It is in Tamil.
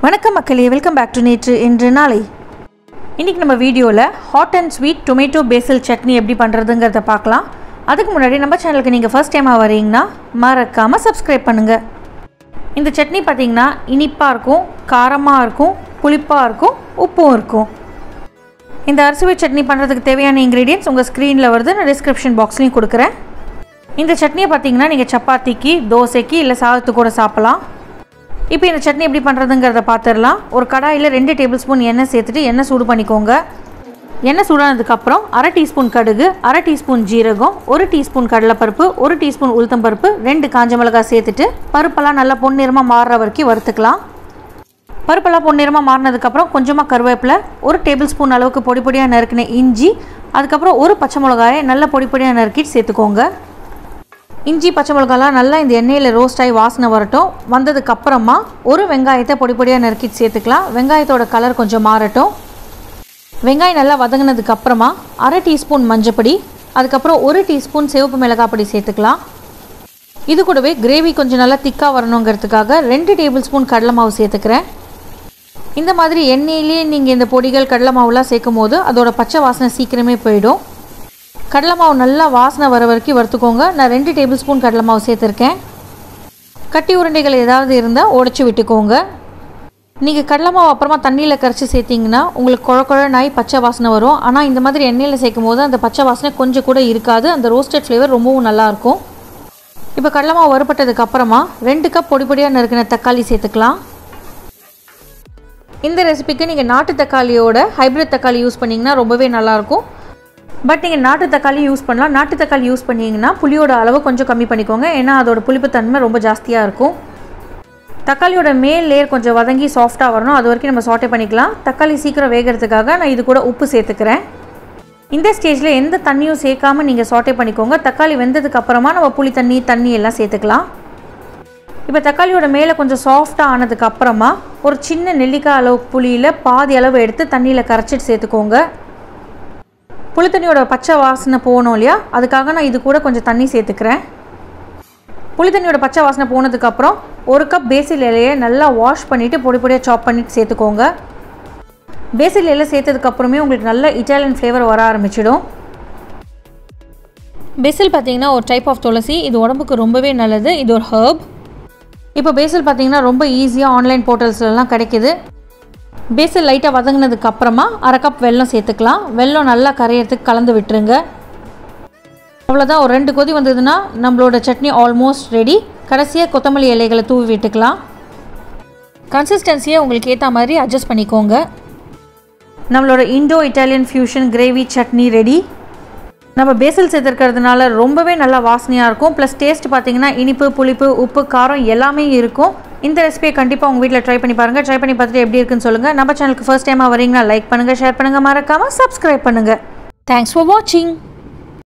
வணக்கம் மக்களே வெல்கம் பேக் டு நேற்று இன்று நாளை இன்றைக்கி நம்ம வீடியோவில் hot and sweet tomato basil chutney எப்படி பண்ணுறதுங்கிறத பார்க்கலாம் அதுக்கு முன்னாடி நம்ம சேனலுக்கு நீங்கள் ஃபர்ஸ்ட் டைமாக வரீங்கன்னா மறக்காமல் சப்ஸ்கிரைப் பண்ணுங்கள் இந்த சட்னி பார்த்திங்கன்னா இனிப்பாக இருக்கும் காரமாக இருக்கும் புளிப்பாக இருக்கும் உப்பும் இருக்கும் இந்த அரிசி சட்னி பண்ணுறதுக்கு தேவையான இன்க்ரீடியன்ட்ஸ் உங்கள் ஸ்க்ரீனில் வருது நான் டிஸ்கிரிப்ஷன் பாக்ஸ்லையும் கொடுக்குறேன் இந்த சட்னியை பார்த்தீங்கன்னா நீங்கள் சப்பாத்திக்கு தோசைக்கு இல்லை சாதத்துக்கு கூட சாப்பிட்லாம் இப்போ இந்த சட்னி எப்படி பண்ணுறதுங்கிறத பார்த்துடலாம் ஒரு கடாயில் ரெண்டு டேபிள் ஸ்பூன் எண்ணெய் சேர்த்துட்டு எண்ணெய் சூடு பண்ணிக்கோங்க எண்ணெய் சூடானதுக்கப்புறம் அரை டீஸ்பூன் கடுகு அரை டீஸ்பூன் ஜீரகம் ஒரு டீஸ்பூன் கடலைப்பருப்பு ஒரு டீஸ்பூன் உளுத்தம்பருப்பு ரெண்டு காஞ்ச மிளகாய் சேர்த்துட்டு பருப்பெல்லாம் நல்லா பொன்னிறமாக மாறுற வரைக்கும் வறுத்துக்கலாம் பருப்பெல்லாம் பொன்னிறமாக மாறினதுக்கப்புறம் கொஞ்சமாக கருவேப்பிலை ஒரு டேபிள் ஸ்பூன் அளவுக்கு பொடி பொடியாக நறுக்கின இஞ்சி அதுக்கப்புறம் ஒரு பச்சை மிளகாயை நல்லா பொடி பொடியாக நறுக்கிட்டு சேர்த்துக்கோங்க இஞ்சி பச்சை மிளகாலாம் நல்லா இந்த எண்ணெயில் ரோஸ்ட் ஆகி வாசனை வரட்டும் வந்ததுக்கப்புறமா ஒரு வெங்காயத்தை பொடி பொடியாக நறுக்கிட்டு சேர்த்துக்கலாம் வெங்காயத்தோட கலர் கொஞ்சம் மாறட்டும் வெங்காயம் நல்லா வதங்கினதுக்கு அப்புறமா அரை டீஸ்பூன் மஞ்சப்பொடி அதுக்கப்புறம் ஒரு டீஸ்பூன் சிவப்பு மிளகாய் பொடி சேர்த்துக்கலாம் இது கூடவே கிரேவி கொஞ்சம் நல்லா திக்காக வரணுங்கிறதுக்காக ரெண்டு டேபிள் ஸ்பூன் கடலை மாவு சேர்த்துக்கிறேன் இந்த மாதிரி எண்ணெயிலேயே நீங்கள் இந்த பொடிகள் கடலை மாவுலாம் சேர்க்கும் போது அதோட பச்சை வாசனை சீக்கிரமே போயிடும் கடலை மாவு நல்லா வாசனை வர வரைக்கும் வறுத்துக்கோங்க நான் ரெண்டு டேபிள் ஸ்பூன் கடலை மாவு சேர்த்துருக்கேன் கட்டி உருண்டைகள் ஏதாவது இருந்தால் உடச்சி விட்டுக்கோங்க நீங்கள் கடலை மாவு அப்புறமா தண்ணியில் கரைச்சி சேர்த்திங்கன்னா உங்களுக்கு குழ குழ நாய் பச்சை வாசனை வரும் ஆனால் இந்த மாதிரி எண்ணெயில் சேர்க்கும் போது அந்த பச்சை வாசனை கொஞ்சம் கூட இருக்காது அந்த ரோஸ்டட் ஃப்ளேவர் ரொம்பவும் நல்லாயிருக்கும் இப்போ கடலை மாவு வறுபட்டதுக்கு அப்புறமா ரெண்டு கப் பொடி பொடியாக நறுக்கின தக்காளி சேர்த்துக்கலாம் இந்த ரெசிபிக்கு நீங்கள் நாட்டு தக்காளியோட ஹைப்ரிட் தக்காளி யூஸ் பண்ணிங்கன்னா ரொம்பவே நல்லாயிருக்கும் பட் நீங்கள் நாட்டு தக்காளி யூஸ் பண்ணலாம் நாட்டு தக்காளி யூஸ் பண்ணிங்கன்னா புளியோட அளவு கொஞ்சம் கம்மி பண்ணிக்கோங்க ஏன்னா அதோட புளிப்புத்தன்மை ரொம்ப ஜாஸ்தியாக இருக்கும் தக்காளியோட மேல் லேயர் கொஞ்சம் வதங்கி சாஃப்டாக வரணும் அது வரைக்கும் நம்ம சாட்டே பண்ணிக்கலாம் தக்காளி சீக்கிரம் வேகிறதுக்காக நான் இது கூட உப்பு சேர்த்துக்கிறேன் இந்த ஸ்டேஜில் எந்த தண்ணியும் சேர்க்காமல் நீங்கள் சாட்டே பண்ணிக்கோங்க தக்காளி வெந்ததுக்கு அப்புறமா நம்ம புளி தண்ணி தண்ணி எல்லாம் சேர்த்துக்கலாம் இப்போ தக்காளியோட மேலே கொஞ்சம் சாஃப்டாக ஆனதுக்கு அப்புறமா ஒரு சின்ன நெல்லிக்காய் அளவு புளியில் பாதி அளவு எடுத்து தண்ணியில் கரைச்சிட்டு சேர்த்துக்கோங்க புளித்தண்ணியோட பச்சை வாசனை போகணும் இல்லையா அதுக்காக நான் இது கூட கொஞ்சம் தண்ணி சேர்த்துக்கிறேன் புளித்தண்ணியோட பச்சை வாசனை போனதுக்கப்புறம் ஒரு கப் பேசில் இலையை நல்லா வாஷ் பண்ணிவிட்டு பொடி பொடியாக சாப் பண்ணிட்டு சேர்த்துக்கோங்க பேசில் இலை சேர்த்ததுக்கப்புறமே உங்களுக்கு நல்ல இட்டாலியன் ஃப்ளேவர் வர ஆரம்பிச்சிடும் பேசில் பார்த்தீங்கன்னா ஒரு டைப் ஆஃப் துளசி இது உடம்புக்கு ரொம்பவே நல்லது இது ஒரு ஹர்ப் இப்போ பேசில் பார்த்தீங்கன்னா ரொம்ப ஈஸியாக ஆன்லைன் போர்ட்டல்ஸ்லாம் கிடைக்கிது பேசில் லைட்டாக வதங்கினதுக்கு அப்புறமா அரை கப் வெல்லம் சேர்த்துக்கலாம் வெல்லம் நல்லா கரையிறதுக்கு கலந்து விட்டுருங்க அவ்வளோதான் ஒரு ரெண்டு கொதி வந்ததுன்னா நம்மளோட சட்னி ஆல்மோஸ்ட் ரெடி கடைசியாக கொத்தமல்லி இலைகளை தூவி விட்டுக்கலாம் கன்சிஸ்டன்சியை உங்களுக்கு ஏற்ற மாதிரி அட்ஜஸ்ட் பண்ணிக்கோங்க நம்மளோட Indo Italian fusion gravy chutney ready நம்ம பேசல் சேர்த்துருக்கிறதுனால ரொம்பவே நல்லா வாசனையாக இருக்கும் ப்ளஸ் டேஸ்ட் பார்த்தீங்கன்னா இனிப்பு புளிப்பு உப்பு காரம் எல்லாமே இருக்கும் இந்த ரெசிபியை கண்டிப்பாக உங்கள் வீட்டில் ட்ரை பண்ணி பாருங்கள் ட்ரை பண்ணி பார்த்துட்டு எப்படி இருக்குன்னு சொல்லுங்கள் நம்ம சேனலுக்கு ஃபர்ஸ்ட் டைமாக வரீங்கன்னா லைக் பண்ணுங்கள் ஷேர் பண்ணுங்கள் மறக்காமல் சப்ஸ்கிரைப் பண்ணுங்கள் தேங்க்ஸ் ஃபார் வாட்சிங்